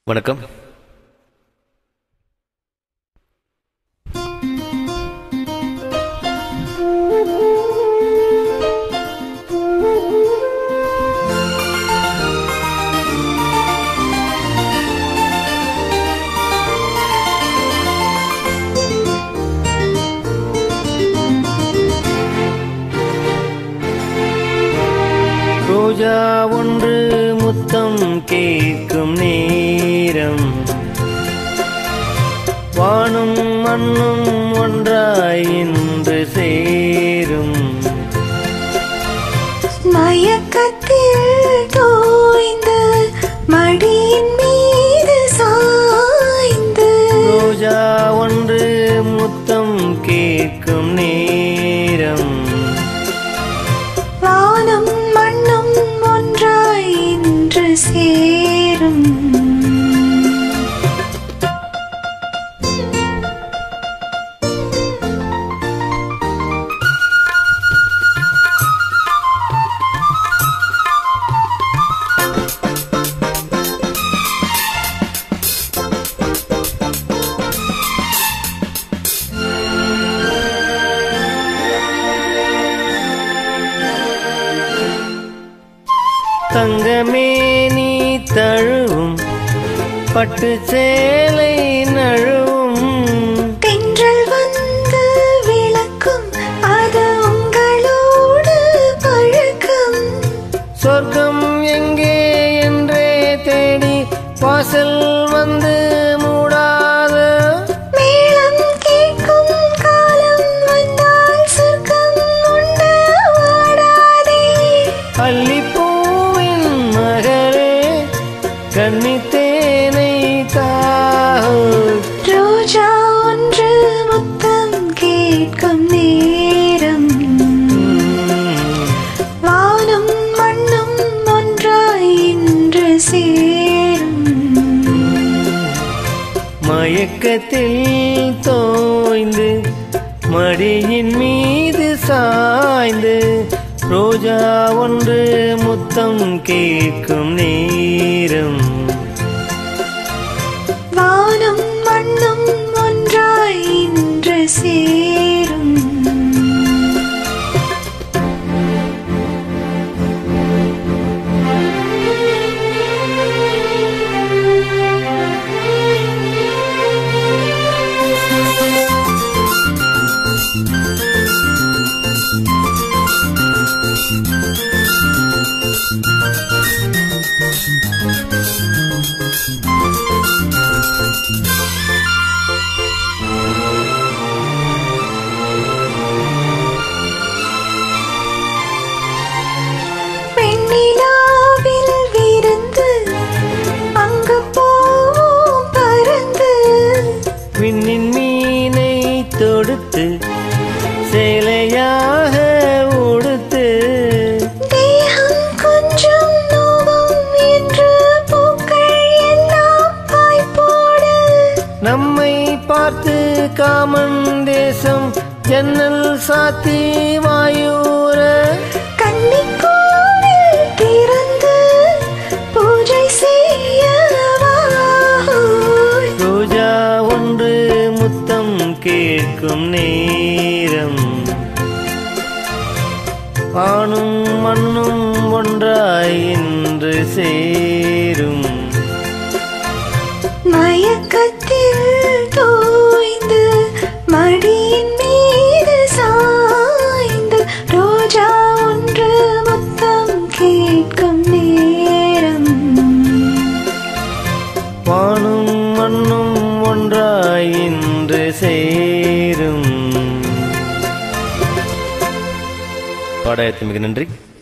வணக்கம் ரோஜா ஒன்று முத்தம் கேட்கும் நேரம் வானும் மண்ணும் ஒன்றாய் இன்று சேரும் மயக்கத்தில் தோய்ந்து மடியின் மீது சாய்ந்து ரோஜா ஒன்று முத்தம் கேட்கும் நேரம் வானம் மண்ணும் ஒன்றாய் இன்று சேரும் தங்கமே நீ தழுவும் பட்டு சேலை நழுவும் தென்றல் வந்து விளக்கும் அது உங்களோடு பழக்கம் சொர்க்கம் எங்கே என்றே தேடி வாசல் வந்து மூடாத மேளம் கேட்கும் காலம் வந்தால் சொர்க்கம் உண்டு வாடாதே அல்லிப்பூவின் மகளே கன்னித்தேனை தாஹு ரோஜா ஒன்று முத்தம் கேட்கும் நேரம் வானும் மண்ணும் ஒன்றாய் இன்று சேரும் மயக்கத்தில் தோய்ந்து மடியின் மீது சாய்ந்து ரோஜா ஒன்று முத்தம் கேட்கும் நேரம் வானும் மண்ணும் ஒன்றாய் இன்று சேரும் பெண்ணிலாவில் விருந்து அங்கு போவோம் பறந்து விண்ணின் மீனை தொடுத்து சேலையாக உடுத்து தேகம் கொஞ்சம் நோவும் என்று பூக்கள் எல்லாம் பாய்போடு நம்மை பார்த்து காமன் தேசம் ஜன்னல் சாத்தி வாயூர கன்னிக்கோவில் திறந்து பூஜை செய்யவா ரோஜா ஒன்று முத்தம் கேட்கும் நேரம் ஆணும் மண்ணும் ஒன்றாய் இன்று சேரும் மயக்கத்தில் தோய்ந்து மடியின் மீது சாய்ந்து ரோஜா ஒன்று முத்தம் கேட்கும் நேரம் வானும் மண்ணும் ஒன்றாய் இன்று சேரும் பாடாயத்து மிக நன்றி